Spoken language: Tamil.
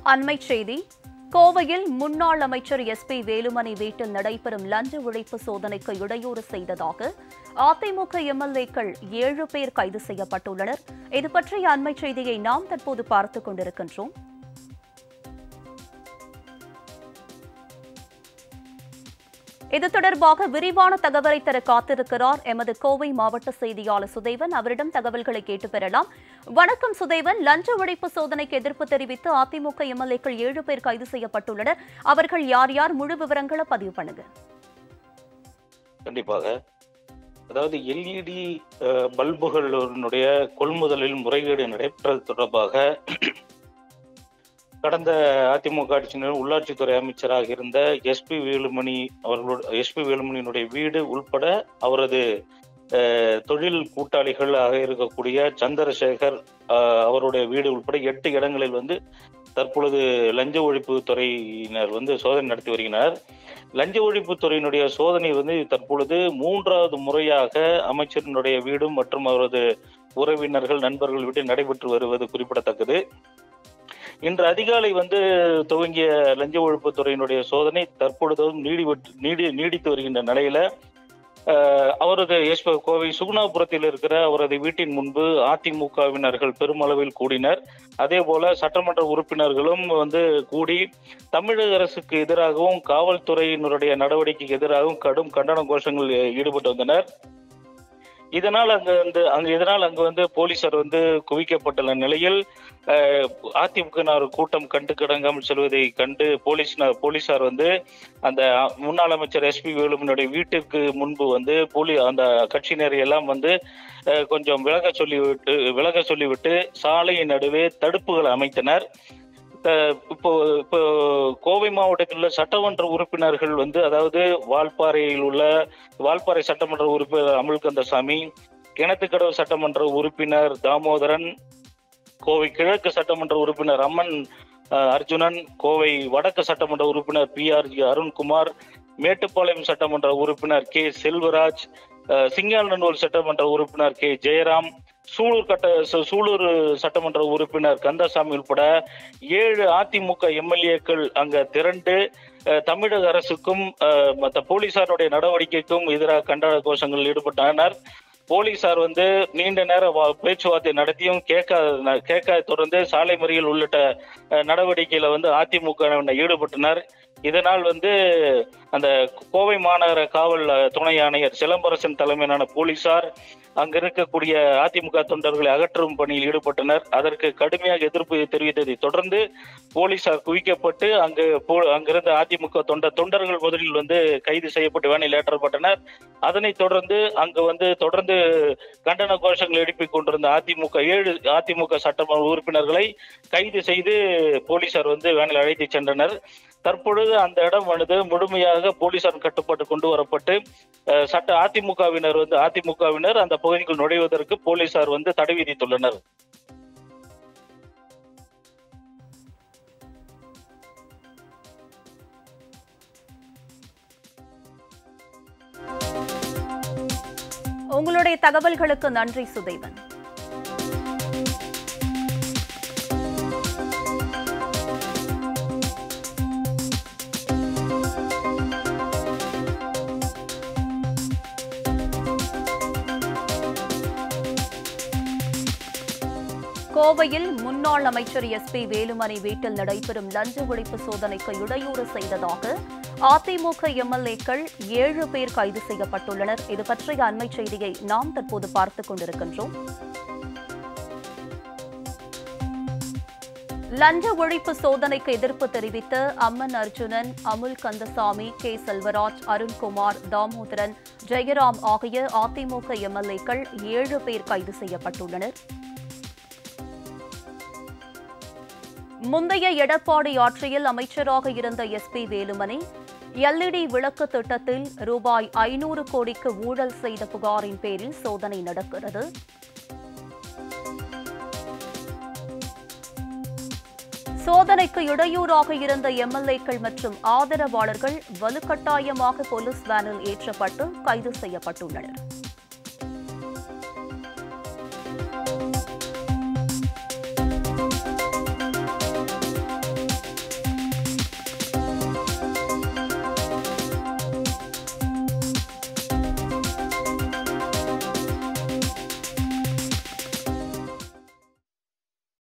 அண்மைச் செய்தி கோவையில் முன்னாள் அமைச்சர் எஸ் பி வேலுமணி வீட்டில் நடைபெறும் லஞ்ச ஒழிப்பு சோதனைக்கு இடையூறு செய்ததாக அதிமுக எம்எல்ஏக்கள் ஏழு பேர் கைது செய்யப்பட்டுள்ளனர் இது பற்றிய அண்மைச் செய்தியை நாம் தற்போது பார்த்துக் கொண்டிருக்கின்றோம் இது தொடர்பாக விரிவான தகவலை தர காத்திருக்கிறார் எமது கோவை மாவட்ட செய்தியாளர் சுதேவன் அவரிடம் தகவல்களை கேட்டு பெறலாம் வணக்கம் சுதேவன் லஞ்ச ஒழிப்பு சோதனைக்கு எதிர்ப்பு தெரிவித்து அதிமுக எம்எல்ஏக்கள் ஏழு பேர் கைது செய்யப்பட்டுள்ளனர் அவர்கள் யார் யார் முழு விவரங்களை பதிவு பண்ணுங்க கண்டிப்பாக அதாவது எல்இடி பல்புகளினுடைய கொள்முதலில் முறைகேடு நடைபெற்றது தொடர்பாக கடந்த அதிமுக ஆட்சியினர் உள்ளாட்சித்துறை அமைச்சராக இருந்த எஸ்பி வேலுமணி அவர்களோட எஸ்பி வேலுமணியினுடைய வீடு உள்பட அவரது அஹ், தொழில் கூட்டாளிகளாக இருக்கக்கூடிய சந்திரசேகர் அஹ், அவருடைய வீடு உள்பட எட்டு இடங்களில் வந்து தற்பொழுது லஞ்ச ஒழிப்பு துறையினர் வந்து சோதனை நடத்தி வருகின்றனர் லஞ்ச ஒழிப்பு துறையினுடைய சோதனை வந்து தற்பொழுது மூன்றாவது முறையாக அமைச்சரினுடைய வீடும் மற்றும் அவரது உறவினர்கள் நண்பர்கள் வீட்டில் நடைபெற்று வருவது குறிப்பிடத்தக்கது இன்று அதிகாலை வந்து துவங்கிய லஞ்ச ஒழிப்பு துறையினுடைய சோதனை தற்பொழுதும் நீடி நீடி நீடித்து வருகின்ற நிலையில அஹ், அவரது எஸ் கோவை சுகுணாபுரத்தில் இருக்கிற அவரது வீட்டின் முன்பு அதிமுகவினர்கள் பெருமளவில் கூடினர் அதே போல சட்டமன்ற உறுப்பினர்களும் வந்து கூடி தமிழக அரசுக்கு எதிராகவும் காவல்துறையினருடைய நடவடிக்கைக்கு எதிராகவும் கடும் கண்டன கோஷங்கள் ஈடுபட்டு வந்தனர் இதனால் அங்க வந்து அங்க இதனால் அங்கு வந்து போலீசார் வந்து குவிக்கப்பட்டுள்ள நிலையில் அஹ், அதிமுகவினர் கூட்டம் கண்டு கிடங்காமல் செல்வதை கண்டு போலீஸ் போலீசார் வந்து அந்த முன்னாள் அமைச்சர் எஸ்பி வேலுமனுடைய வீட்டிற்கு முன்பு வந்து போலி அந்த கட்சியினர் எல்லாம் வந்து அஹ், கொஞ்சம் விலக சொல்லிவிட்டு விலக சொல்லிவிட்டு சாலையின் நடுவே தடுப்புகள் அமைத்தனர் அஹ், இப்போ இப்போ கோவை மாவட்டத்தில் உள்ள சட்டமன்ற உறுப்பினர்கள் வந்து அதாவது வால்பாறையில் உள்ள வால்பாறை சட்டமன்ற உறுப்பினர் அமுல் கந்தசாமி கிணத்துக்கடவு சட்டமன்ற உறுப்பினர் தாமோதரன் கோவை கிழக்கு சட்டமன்ற உறுப்பினர் அம்மன் அஹ், அர்ஜுனன் கோவை வடக்கு சட்டமன்ற உறுப்பினர் P R G Arunkumar Mettupalayam சட்டமன்ற உறுப்பினர் கே செல்வராஜ் அஹ், சிங்காநல்லூர் சட்டமன்ற உறுப்பினர் கே ஜெயராம் சூலூர் கட்ட சு- சூலூர் சட்டமன்ற உறுப்பினர் கந்தசாமி உட்பட ஏழு அதிமுக எம்எல்ஏக்கள் அங்க திரண்டு அஹ், தமிழக அரசுக்கும் அஹ், மற்ற போலீசாருடைய நடவடிக்கைக்கும் எதிராக கண்டன கோஷங்களில் ஈடுபட்டனர் போலீசார் வந்து நீண்ட நேர வா- பேச்சுவார்த்தை நடத்தியும் கேட்காத கேட்காத தொடர்ந்து சாலை மறியல் உள்ளிட்ட அஹ், நடவடிக்கையில வந்து அதிமுக ஈடுபட்டனர் இதனால் வந்து அந்த கோவை மாநகர காவல் அஹ், துணை ஆணையர் சிலம்பரசன் தலைமையிலான போலீசார் அங்க இருக்கக்கூடிய அதிமுக தொண்டர்களை அகற்றும் பணியில் ஈடுபட்டனர் அதற்கு கடுமையாக எதிர்ப்பு தெரிவித்ததை தொடர்ந்து போலீசார் குவிக்கப்பட்டு அங்கு போ- அங்கிருந்த அதிமுக தொண்டர் தொண்டர்கள் முதலில் வந்து கைது செய்யப்பட்டு வேனையில் ஏற்றப்பட்டனர் அதனைத் தொடர்ந்து அங்கு வந்து தொடர்ந்து கண்டன கோஷங்கள் எழுப்பிக் கொண்டிருந்த அதிமுக ஏழு அதிமுக சட்டமன்ற உறுப்பினர்களை கைது செய்து போலீசார் வந்து வேனில் அழைத்து சென்றனர் தற்பொழுது அந்த இடம் வந்து முழுமையாக போலீசார் கட்டுப்பாட்டு கொண்டு வரப்பட்டு அஹ், சட்ட அதிமுகவினர் வந்து அதிமுகவினர் அந்த பகுதிக்குள் நுழைவதற்கு போலீசார் வந்து தடை விதித்துள்ளனர் உங்களுடைய தகவல்களுக்கு நன்றி சுதேவன் கோவையில் முன்னாள் அமைச்சர் எஸ் பி வேலுமணி வீட்டில் நடைபெறும் லஞ்ச ஒழிப்பு சோதனைக்கு இடையூறு செய்ததாக அதிமுக எம்எல்ஏக்கள் ஏழு பேர் கைது செய்யப்பட்டுள்ளனர் இது பற்றிய அண்மைச் செய்தியை நாம் தற்போது பார்த்துக் கொண்டிருக்கின்றோம் லஞ்ச ஒழிப்பு சோதனைக்கு எதிர்ப்பு தெரிவித்து அம்மன் அர்ஜுனன் அமுல் கந்தசாமி கே செல்வராஜ் அருண்குமார் தாமோதரன் ஜெயராம் ஆகிய அதிமுக எம்எல்ஏக்கள் ஏழு பேர் கைது செய்யப்பட்டுள்ளனர் முந்தைய எடப்பாடி ஆட்சியில் அமைச்சராக இருந்த எஸ் பி வேலுமணி எல்இடி விளக்கு திட்டத்தில் ரூபாய் ஐநூறு கோடிக்கு ஊழல் செய்த புகாரின் பேரில் சோதனை நடக்கிறது சோதனைக்கு இடையூறாக இருந்த எம்எல்ஏக்கள் மற்றும் ஆதரவாளர்கள் வலுக்கட்டாயமாக போலீஸ் வேனில் ஏற்றப்பட்டு கைது செய்யப்பட்டுள்ளனர்